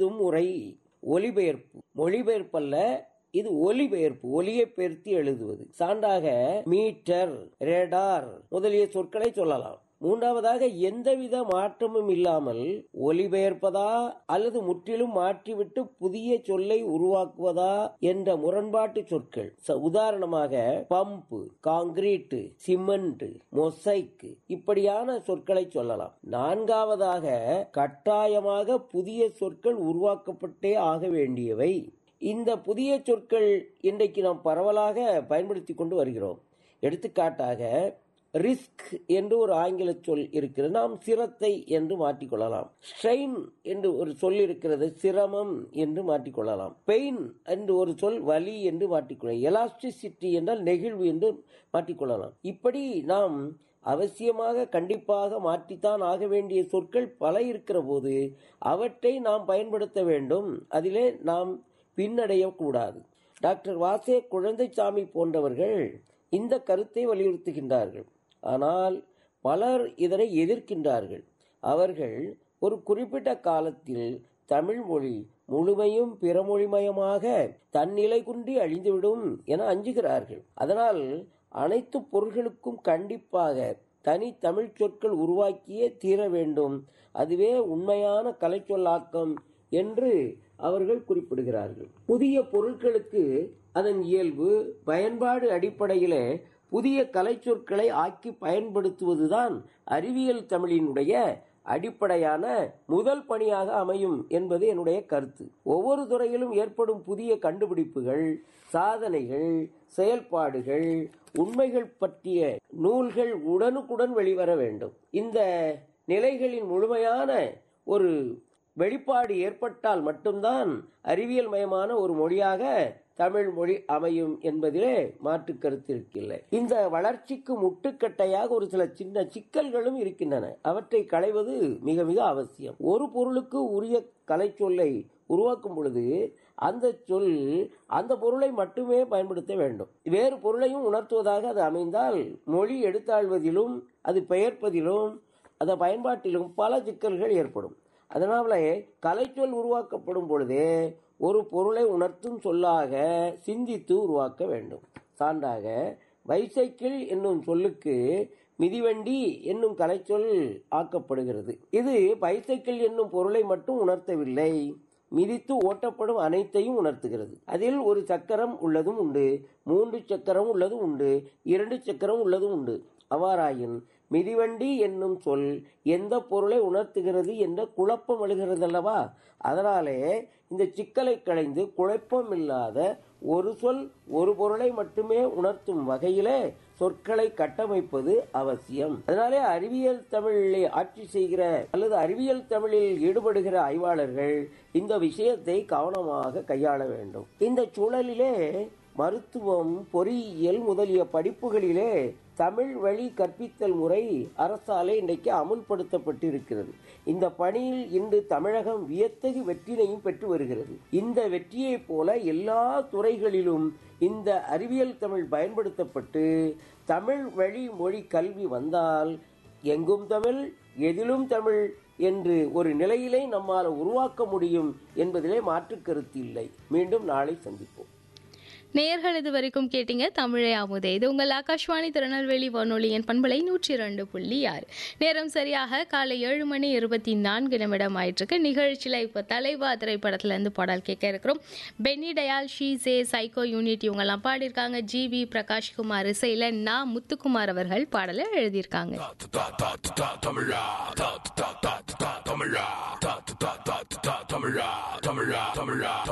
எழுதும் முறை ஒலிபெயர்ப்பு மொழிபெயர்ப்பல்ல இது ஒலிபெயர்ப்பு ஒலியை பெயர்த்தி எழுதுவது சான்றாக மீட்டர் ரேடார் முதலிய சொற்களை சொல்லலாம் மூன்றாவதாக எந்தவித மாற்றமும் இல்லாமல் ஒலிபெயர்ப்பதா அல்லது முற்றிலும் மாற்றிவிட்டு புதிய சொல்லை உருவாக்குவதா என்ற முரண்பாட்டு சொற்கள் ச- உதாரணமாக பம்பு காங்கிரீட் சிமெண்ட் மொசைக் இப்படியான சொற்களை சொல்லலாம் நான்காவதாக கட்டாயமாக புதிய சொற்கள் உருவாக்கப்பட்டே ஆக வேண்டியவை இந்த புதிய சொற்கள் இன்றைக்கு நாம் பரவலாக பயன்படுத்தி கொண்டு வருகிறோம் எடுத்துக்காட்டாக ரிஸ்க் என்று ஒரு ஆங்கில சொல் இருக்கிறது நாம் சிரத்தை என்று மாற்றிக்கொள்ளலாம் ஸ்ட்ரெயின் என்று ஒரு சொல் இருக்கிறது சிரமம் என்று மாற்றிக்கொள்ளலாம் பெயின் என்று ஒரு சொல் வலி என்று மாற்றிக்கொள்ளலாம் எலாஸ்டிசிட்டி என்றால் நெகிழ்வு என்று மாற்றிக்கொள்ளலாம் இப்படி நாம் அவசியமாக கண்டிப்பாக மாற்றித்தான் ஆக வேண்டிய சொற்கள் பல இருக்கிற போது அவற்றை நாம் பயன்படுத்த வேண்டும் அதிலே நாம் பின்னடையக்கூடாது டாக்டர் வாசே குழந்தைசாமி போன்றவர்கள் இந்த கருத்தை வலியுறுத்துகின்றார்கள் ஆனால் பலர் இதனை எதிர்க்கின்றார்கள் அவர்கள் ஒரு குறிப்பிட்ட காலத்தில் தமிழ் மொழி முழுமையும் பிறமொழிமயமாக தன்னிலை குன்றி அழிந்துவிடும் என அஞ்சுகிறார்கள் அதனால் அனைத்து பொருள்களுக்கும் கண்டிப்பாக தனி தமிழ் சொற்கள் உருவாக்கியே தீர வேண்டும் அதுவே உண்மையான கலைச்சொல்லாக்கம் என்று அவர்கள் குறிப்பிடுகிறார்கள் புதிய பொருட்களுக்கு அதன் இயல்பு பயன்பாடு அடிப்படையிலே புதிய கலைச்சொற்களை ஆக்கி பயன்படுத்துவதுதான் அறிவியல் தமிழினுடைய அடிப்படையான முதல் பணியாக அமையும் என்பது என்னுடைய கருத்து ஒவ்வொரு துறையிலும் ஏற்படும் புதிய கண்டுபிடிப்புகள் சாதனைகள் செயல்பாடுகள் உண்மைகள் பற்றிய நூல்கள் உடனுக்குடன் வெளிவர வேண்டும் இந்த நிலைகளின் முழுமையான ஒரு வெளிப்பாடு ஏற்பட்டால் மட்டும்தான் அறிவியல் மயமான ஒரு மொழியாக தமிழ் மொழி அமையும் என்பதிலே மாற்று கருத்து இருக்கில்லை இந்த வளர்ச்சிக்கு முட்டுக்கட்டையாக ஒரு சில சின்ன சிக்கல்களும் இருக்கின்றன அவற்றை களைவது மிக மிக அவசியம் ஒரு பொருளுக்கு உரிய கலைச்சொல்லை உருவாக்கும் பொழுது அந்த சொல் அந்த பொருளை மட்டுமே பயன்படுத்த வேண்டும் வேறு பொருளையும் உணர்த்துவதாக அது அமைந்தால் மொழி எடுத்தாழ்வதிலும் அது பெயர்ப்பதிலும் அந்த பயன்பாட்டிலும் பல சிக்கல்கள் ஏற்படும் அதனாலே கலைச்சொல் உருவாக்கப்படும் பொழுதே ஒரு பொருளை உணர்த்தும் சொல்லாக சிந்தித்து உருவாக்க வேண்டும் சான்றாக பைசைக்கிள் என்னும் சொல்லுக்கு மிதிவண்டி என்னும் கலைச்சொல் ஆக்கப்படுகிறது இது பைசைக்கிள் என்னும் பொருளை மட்டும் உணர்த்தவில்லை மிதித்து ஓட்டப்படும் அனைத்தையும் உணர்த்துகிறது அதில் ஒரு சக்கரம் உள்ளதும் உண்டு மூன்று சக்கரம் உள்ளதும் உண்டு இரண்டு சக்கரம் உள்ளதும் உண்டு அவ்வாறாயின் மிதிவண்டி என்னும் சொல் எந்த பொருளை உணர்த்துகிறது என்ற குழப்பம் எழுகிறது அல்லவா அதனாலே இந்த சிக்கலை களைந்து குழப்பம் இல்லாத ஒரு சொல் ஒரு பொருளை மட்டுமே உணர்த்தும் வகையிலே சொற்களை கட்டமைப்பது அவசியம் அதனாலே அறிவியல் தமிழில் ஆட்சி செய்கிற அல்லது அறிவியல் தமிழில் ஈடுபடுகிற ஆய்வாளர்கள் இந்த விஷயத்தை கவனமாக கையாள வேண்டும் இந்த சூழலிலே மருத்துவம் பொறியியல் முதலிய படிப்புகளிலே தமிழ் வழி கற்பித்தல் முறை அரசாலே இன்றைக்கு அமுல்படுத்தப்பட்டிருக்கிறது இந்த பணியில் இன்று தமிழகம் வியத்தகு வெற்றினையும் பெற்று வருகிறது இந்த வெற்றியைப் போல எல்லா துறைகளிலும் இந்த அறிவியல் தமிழ் பயன்படுத்தப்பட்டு தமிழ் வழி மொழி கல்வி வந்தால் எங்கும் தமிழ் எதிலும் தமிழ் என்று ஒரு நிலையிலே நம்மால் உருவாக்க முடியும் என்பதிலே மாற்று கருத்து இல்லை மீண்டும் நாளை சந்திப்போம் நேயர்கள் இது வரைக்கும் கேட்டீங்க தமிழை அமுதே இது உங்கள் ஆகாஷ்வாணி திருநெல்வேலி வானொலியின் பண்பலை நூற்றி இரண்டு புள்ளி ஆறு நேரம் சரியாக காலை ஏழு மணி இருபத்தி நான்கு நிமிடம் ஆயிட்டிருக்கு நிகழ்ச்சியில் இப்போ தலைவா திரைப்படத்துலேருந்து பாடல் கேட்க இருக்கிறோம் பென்னி டயால் ஷீசே சைக்கோ யூனிட் இவங்கெல்லாம் பாடியிருக்காங்க ஜி வி பிரகாஷ்குமார் இசையில் நா முத்துக்குமார் அவர்கள் பாடலை எழுதியிருக்காங்க தமிழா தமிழா தமிழா தமிழா தமிழா